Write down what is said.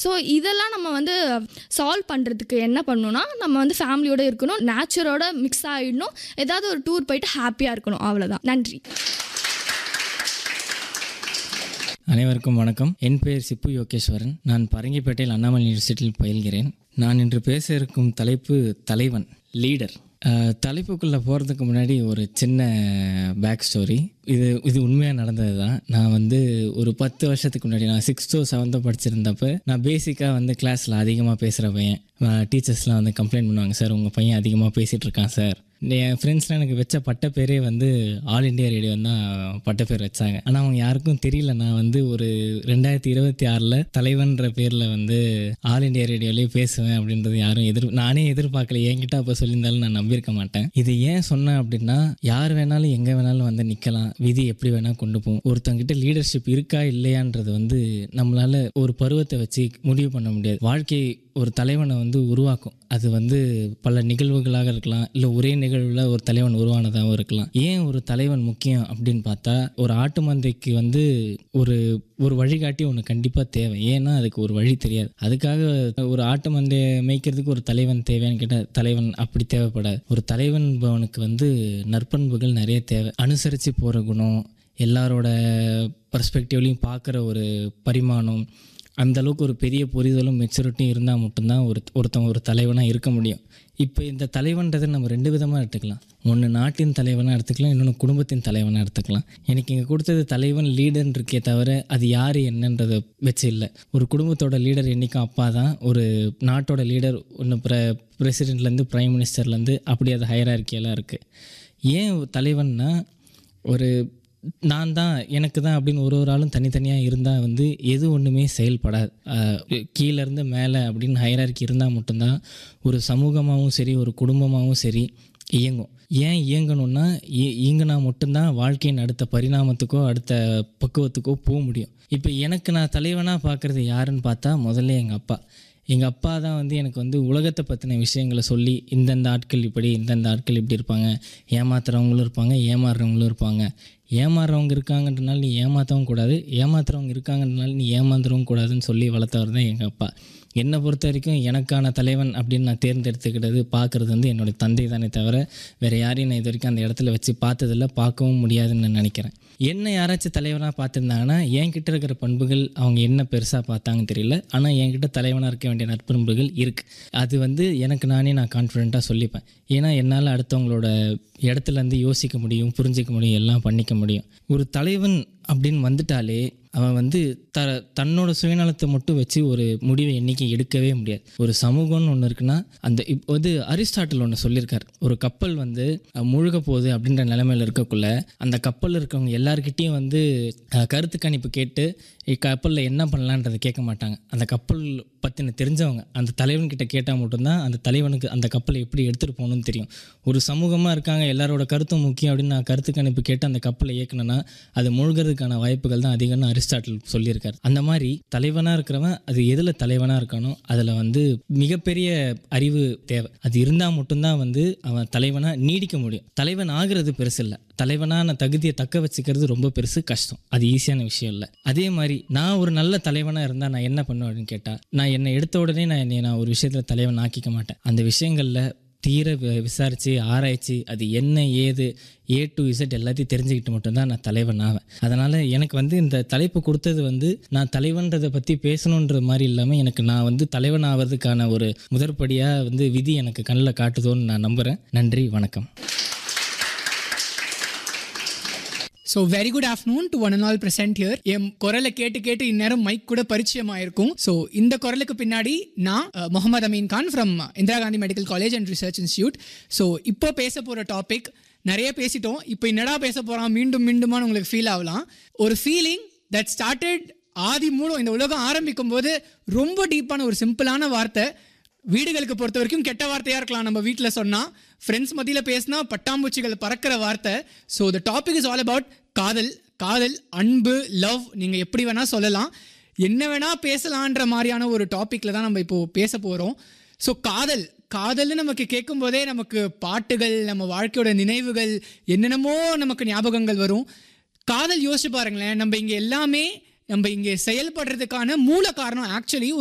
so இதெல்லாம் நம்ம வந்து சால்வ் பண்ணுறதுக்கு என்ன பண்ணணும்னா நம்ம வந்து ஃபேமிலியோட இருக்கணும் நேச்சரோட மிக்ஸ் ஆகிடணும் ஏதாவது ஒரு டூர் போயிட்டு ஹாப்பியாக இருக்கணும் அவ்வளோதான் நன்றி அனைவருக்கும் வணக்கம் என் பெயர் சிப்பு யோகேஸ்வரன் நான் பரங்கிப்பேட்டையில் அண்ணாமலை யூனிவர்சிட்டியில் பயில்கிறேன் நான் இன்று பேச இருக்கும் தலைப்பு தலைவன் லீடர் தலைப்புக்குள்ளே போகிறதுக்கு முன்னாடி ஒரு சின்ன பேக் ஸ்டோரி இது இது உண்மையாக நடந்தது தான் நான் வந்து ஒரு பத்து வருஷத்துக்கு முன்னாடி நான் சிக்ஸ்த்தோ செவன்த்தோ படிச்சிருந்தப்ப நான் பேசிக்காக வந்து கிளாஸில் அதிகமாக பேசுகிற பையன் டீச்சர்ஸ்லாம் வந்து கம்ப்ளைண்ட் பண்ணுவாங்க சார் உங்கள் பையன் அதிகமாக பேசிகிட்டு இருக்கான் சார் என் ஃப்ரெண்ட்ஸ்லாம் எனக்கு வச்ச பட்ட பேரே வந்து ஆல் இண்டியா ரேடியோ தான் பட்ட பேர் வச்சாங்க ஆனால் அவங்க யாருக்கும் தெரியல நான் வந்து ஒரு ரெண்டாயிரத்தி இருபத்தி ஆறில் தலைவன்ற பேரில் வந்து ஆல் இண்டியா ரேடியோலேயே பேசுவேன் அப்படின்றது யாரும் எதிர் நானே எதிர்பார்க்கல என்கிட்ட அப்போ சொல்லியிருந்தாலும் நான் நம்பியிருக்க மாட்டேன் இது ஏன் சொன்னேன் அப்படின்னா யார் வேணாலும் எங்கே வேணாலும் வந்து நிற்கலாம் விதி எப்படி வேணால் கொண்டு போகும் ஒருத்தங்கிட்ட லீடர்ஷிப் இருக்கா இல்லையான்றது வந்து நம்மளால் ஒரு பருவத்தை வச்சு முடிவு பண்ண முடியாது வாழ்க்கை ஒரு தலைவனை வந்து உருவாக்கும் அது வந்து பல நிகழ்வுகளாக இருக்கலாம் இல்லை ஒரே நிகழ்வில் ஒரு தலைவன் உருவானதாகவும் இருக்கலாம் ஏன் ஒரு தலைவன் முக்கியம் அப்படின்னு பார்த்தா ஒரு ஆட்டு மந்தைக்கு வந்து ஒரு ஒரு வழிகாட்டி ஒன்று கண்டிப்பாக தேவை ஏன்னா அதுக்கு ஒரு வழி தெரியாது அதுக்காக ஒரு ஆட்டு மந்தையை மேய்க்கிறதுக்கு ஒரு தலைவன் தேவைன்னு கேட்டால் தலைவன் அப்படி தேவைப்படாது ஒரு தலைவன் பவனுக்கு வந்து நற்பண்புகள் நிறைய தேவை அனுசரித்து போகிற குணம் எல்லாரோட பர்ஸ்பெக்டிவ்லையும் பார்க்குற ஒரு பரிமாணம் அந்த அளவுக்கு ஒரு பெரிய புரிதலும் மெச்சூரிட்டியும் இருந்தால் மட்டும்தான் ஒரு ஒருத்தன் ஒரு தலைவனாக இருக்க முடியும் இப்போ இந்த தலைவன்றதை நம்ம ரெண்டு விதமாக எடுத்துக்கலாம் ஒன்று நாட்டின் தலைவனாக எடுத்துக்கலாம் இன்னொன்று குடும்பத்தின் தலைவனாக எடுத்துக்கலாம் எனக்கு இங்கே கொடுத்தது தலைவன் லீடர்னு இருக்கே தவிர அது யார் என்னன்றதை வச்சு இல்லை ஒரு குடும்பத்தோட லீடர் என்றைக்கும் அப்பா தான் ஒரு நாட்டோட லீடர் ஒன்று ப்ர பிரசிடெண்ட்லேருந்து ப்ரைம் மினிஸ்டர்லேருந்து அப்படி அது ஹையரார்க்கியெல்லாம் இருக்குது ஏன் தலைவன்னா ஒரு நான் தான் எனக்கு தான் அப்படின்னு ஒரு ஒரு ஆளும் தனித்தனியாக இருந்தால் வந்து எது ஒன்றுமே செயல்படாது கீழேருந்து மேலே அப்படின்னு ஹைரார்க்கி இருந்தால் மட்டும்தான் ஒரு சமூகமாகவும் சரி ஒரு குடும்பமாகவும் சரி இயங்கும் ஏன் இயங்கணும்னா இயங்கினா மட்டும்தான் வாழ்க்கையின் அடுத்த பரிணாமத்துக்கோ அடுத்த பக்குவத்துக்கோ போக முடியும் இப்போ எனக்கு நான் தலைவனாக பார்க்குறது யாருன்னு பார்த்தா முதல்ல எங்கள் அப்பா எங்கள் அப்பா தான் வந்து எனக்கு வந்து உலகத்தை பற்றின விஷயங்களை சொல்லி இந்தந்த ஆட்கள் இப்படி இந்தந்த ஆட்கள் இப்படி இருப்பாங்க ஏமாத்துறவங்களும் இருப்பாங்க ஏமாறுறவங்களும் இருப்பாங்க ஏமாறுறவங்க இருக்காங்கன்றனால நீ ஏமாற்றவும் கூடாது ஏமாத்துறவங்க இருக்காங்கன்றனால நீ ஏமாந்துடவும் கூடாதுன்னு சொல்லி வளர்த்தவர் தான் எங்கள் அப்பா என்னை பொறுத்த வரைக்கும் எனக்கான தலைவன் அப்படின்னு நான் தேர்ந்தெடுத்துக்கிட்டது பார்க்குறது வந்து என்னுடைய தந்தை தானே தவிர வேறு யாரையும் நான் இது வரைக்கும் அந்த இடத்துல வச்சு பார்த்ததில்ல பார்க்கவும் முடியாதுன்னு நான் நினைக்கிறேன் என்ன யாராச்சும் தலைவனாக பார்த்துருந்தாங்கன்னா என்கிட்ட இருக்கிற பண்புகள் அவங்க என்ன பெருசாக பார்த்தாங்கன்னு தெரியல ஆனால் என்கிட்ட தலைவனாக இருக்க வேண்டிய நற்பண்புகள் இருக்குது அது வந்து எனக்கு நானே நான் கான்ஃபிடெண்ட்டாக சொல்லிப்பேன் ஏன்னா என்னால் அடுத்தவங்களோட இடத்துலேருந்து யோசிக்க முடியும் புரிஞ்சிக்க முடியும் எல்லாம் பண்ணிக்க முடியும் ஒரு தலைவன் அப்படின்னு வந்துட்டாலே அவன் வந்து த தன்னோட சுயநலத்தை மட்டும் வச்சு ஒரு முடிவை என்றைக்கு எடுக்கவே முடியாது ஒரு சமூகம்னு ஒன்று இருக்குன்னா அந்த இப்போ வந்து அரிஸ்டாட்டில் ஒன்று சொல்லியிருக்கார் ஒரு கப்பல் வந்து முழுக போகுது அப்படின்ற நிலைமையில் இருக்கக்குள்ள அந்த கப்பலில் இருக்கவங்க எல்லாருக்கிட்டேயும் வந்து கருத்து கணிப்பு கேட்டு கப்பலில் என்ன பண்ணலான்றதை கேட்க மாட்டாங்க அந்த கப்பல் பற்றின தெரிஞ்சவங்க அந்த தலைவன்கிட்ட கேட்டால் மட்டும்தான் அந்த தலைவனுக்கு அந்த கப்பலை எப்படி எடுத்துகிட்டு போகணும்னு தெரியும் ஒரு சமூகமாக இருக்காங்க எல்லாரோட கருத்தும் முக்கியம் அப்படின்னு நான் கருத்து கணிப்பு கேட்டு அந்த கப்பலை இயக்கணும்னா அது முழுகிறதுக்கான வாய்ப்புகள் தான் அதிகம்னு அரிஸ்டாட்டில் சொல்லியிருக்காரு அந்த மாதிரி தலைவனாக இருக்கிறவன் அது எதில் தலைவனாக இருக்கானோ அதில் வந்து மிகப்பெரிய அறிவு தேவை அது இருந்தால் மட்டும்தான் வந்து அவன் தலைவனாக நீடிக்க முடியும் தலைவன் ஆகிறது பெருசு இல்லை தலைவனான தகுதியை தக்க வச்சுக்கிறது ரொம்ப பெருசு கஷ்டம் அது ஈஸியான விஷயம் இல்லை அதே மாதிரி நான் ஒரு நல்ல தலைவனாக இருந்தால் நான் என்ன பண்ணுவேன் அப்படின்னு கேட்டால் நான் என்னை எடுத்த உடனே நான் என்னை நான் ஒரு விஷயத்தில் தலைவன் ஆக்கிக்க மாட்டேன் அந்த விஷயங்களில் தீர விசாரித்து ஆராய்ச்சி அது என்ன ஏது ஏ டு இசட் எல்லாத்தையும் தெரிஞ்சுக்கிட்டு மட்டும்தான் நான் தலைவன் ஆவேன் அதனால் எனக்கு வந்து இந்த தலைப்பு கொடுத்தது வந்து நான் தலைவன்றதை பற்றி பேசணுன்ற மாதிரி இல்லாமல் எனக்கு நான் வந்து தலைவன் ஆவதுக்கான ஒரு முதற்படியாக வந்து விதி எனக்கு கண்ணில் காட்டுதோன்னு நான் நம்புகிறேன் நன்றி வணக்கம் so very good afternoon to one and all present here என் குரலை கேட்டு கேட்டு இந்நேரம் மைக் கூட பரிச்சயமாயிருக்கும் ஸோ இந்த குரலுக்கு பின்னாடி நான் Mohammed Amin Khan from Indira Gandhi medical college and research institute so இப்போ பேச போகிற டாபிக் நிறைய பேசிட்டோம் இப்போ என்னடா பேச போகிறோம் மீண்டும் மீண்டுமான்னு உங்களுக்கு ஃபீல் ஆகலாம் ஒரு ஃபீலிங் தட் ஸ்டார்டட் ஆதி மூலம் இந்த உலகம் ஆரம்பிக்கும் போது ரொம்ப டீப்பான ஒரு சிம்பிளான வார்த்தை வீடுகளுக்கு பொறுத்த வரைக்கும் கெட்ட வார்த்தையாக இருக்கலாம் நம்ம வீட்டில் சொன்னால் ஃப்ரெண்ட்ஸ் மத்தியில் பேசினா பட்டாம்பூச்சிகள் பறக்கிற வார்த்தை so the topic is all about காதல் காதல் அன்பு லவ் நீங்கள் எப்படி வேணால் சொல்லலாம் என்ன வேணால் பேசலான்ற மாதிரியான ஒரு டாப்பிக்கில் தான் நம்ம இப்போது பேச போகிறோம் ஸோ காதல் காதல்னு நமக்கு கேட்கும் போதே நமக்கு பாட்டுகள் நம்ம வாழ்க்கையோட நினைவுகள் என்னென்னமோ நமக்கு ஞாபகங்கள் வரும் காதல் யோசிச்சு பாருங்களேன் நம்ம இங்கே எல்லாமே நம்ம இங்கே செயல்படுறதுக்கான மூல காரணம் ஆக்சுவலி